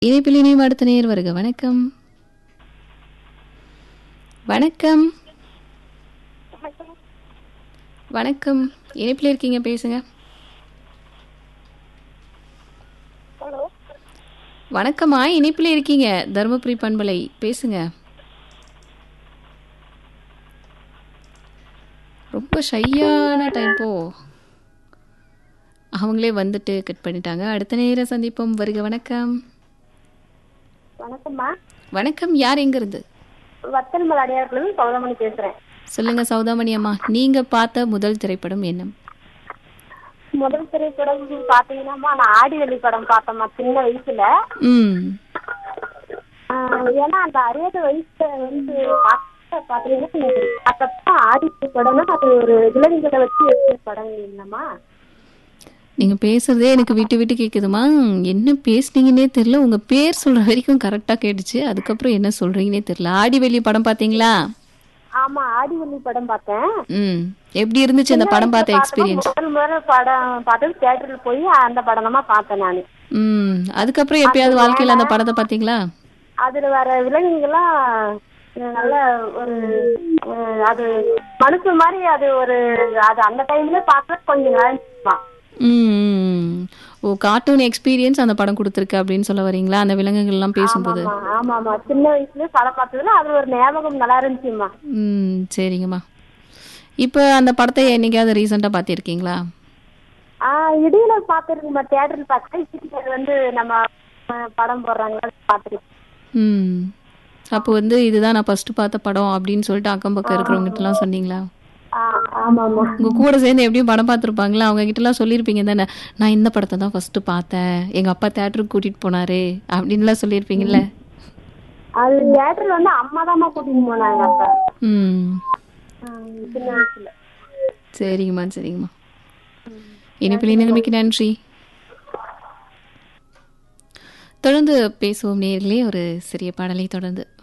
இணைப்பில் இணையும் அடுத்த நேர் வருக வணக்கம் வணக்கம் வணக்கம் இணைப்பில் இருக்கீங்க பேசுங்க ஹலோ வணக்கம்மா இணைப்பில் இருக்கீங்க தருமபுரி பண்பலை பேசுங்க ரொம்ப ஷையான டைப்போ அவங்களே வந்துட்டு கட் பண்ணிட்டாங்க அடுத்த நேரம் சந்திப்போம் வருக வணக்கம் வணக்கம்மா வணக்கம் யார் எங்க இருந்து வத்தல் மலையாளத்துலேருந்து சௌதமணி பேசுகிறேன் சொல்லுங்க சௌதாமணி அம்மா நீங்க பார்த்த முதல் திரைப்படம் என்ன முதல் திரைப்படம் பார்த்தீங்கன்னா நான் ஆடிவெளி படம் பார்த்தேம்மா சின்ன வயசுல ம் ஆஹ் ஏன்னா அந்த அறியாத வயசுல வந்து பார்த்த பார்த்தீங்கன்னா அப்பதான் ஆடி படம்னா அது ஒரு விலங்குகளை வச்சு எடுத்த படம் இல்லைம்மா நீங்க பேசுறதே எனக்கு விட்டு விட்டு கேக்குதுமா என்ன பேசுனீங்கன்னே தெரியல உங்க பேர் சொல்ற வரைக்கும் கரெக்டா கேட்டுச்சு அதுக்கப்புறம் என்ன சொல்றீங்கன்னே தெரியல ஆடி வெளி படம் பாத்தீங்களா ஆமா ஆடிவெளி படம் பார்த்தேன் ம் எப்படி இருந்துச்சு அந்த படம் பார்த்த எக்ஸ்பீரியன்ஸ் முதல் முதல்ல படம் பார்த்தது தியேட்டர்ல போய் அந்த படம் தான் பார்த்தேன் நான் ம் அதுக்கப்புறம் எப்பயாவது வாழ்க்கையில அந்த படத்தை பாத்தீங்களா அதுல வர விலங்குகள்லாம் அஹ் நல்ல ஒரு அஹ் அது மனுஷன் மாதிரி அது ஒரு அது அந்த டைம்ல பார்க்க கொஞ்சம் நல்லா இருந்துச்சுமா ம், ம் ஓ கார்ட்டூன் எக்ஸ்பீரியன்ஸ் அந்த படம் கொடுத்துருக்கு அப்படின்னு சொல்ல வரீங்களா அந்த விலங்குகள் எல்லாம் பேசும்போது ஆமா ஆமா ஆமா சின்ன வயசுல படம் பார்த்ததுல அது ஒரு ஞாபகம் நல்லா இருந்துச்சுமா ம் சரிங்கம்மா இப்போ அந்த படத்தை என்னைக்காவது ரீசெண்டாக பார்த்திருக்கீங்களா ஆஹ் இடையில பாத்துருக்குமா தியேட்டர்ல பார்த்தேன் இது வந்து நம்ம அஹ், படம் போடுறாங்க பாத்துருக்கேன் ம் அப்போ வந்து இதுதான் நான் ஃபர்ஸ்ட் பார்த்த படம் அப்படின்னு சொல்லிட்டு அக்கம் பக்கம் இருக்கிறவங்ககிட்டலாம் சொன்னீங்களா ஆமா ஆமா உங்க கூட சேர்ந்து எப்படியும் படம் பார்த்துருப்பாங்களா அவங்க கிட்டலாம் சொல்லியிருப்பீங்க தானே நான் இந்த படத்தை தான் ஃபர்ஸ்ட் பார்த்தேன் எங்க அப்பா தேட்டருக்கு கூட்டிட்டு போனாரு அப்படின்லாம் சொல்லியிருப்பீங்கல்ல அது தியேட்டர்ல வந்து அம்மா தாம்மா கூட்டிட்டு போனாங்க அப்ப ம் ஆஹ் சின்ன வயசுல சரிங்கம்மா சரிங்கம்மா இனிப்பில் நிலைமைக்கு நன்றி தொடர்ந்து பேசுவோம் நேர்களே ஒரு சிறிய பாடலை தொடர்ந்து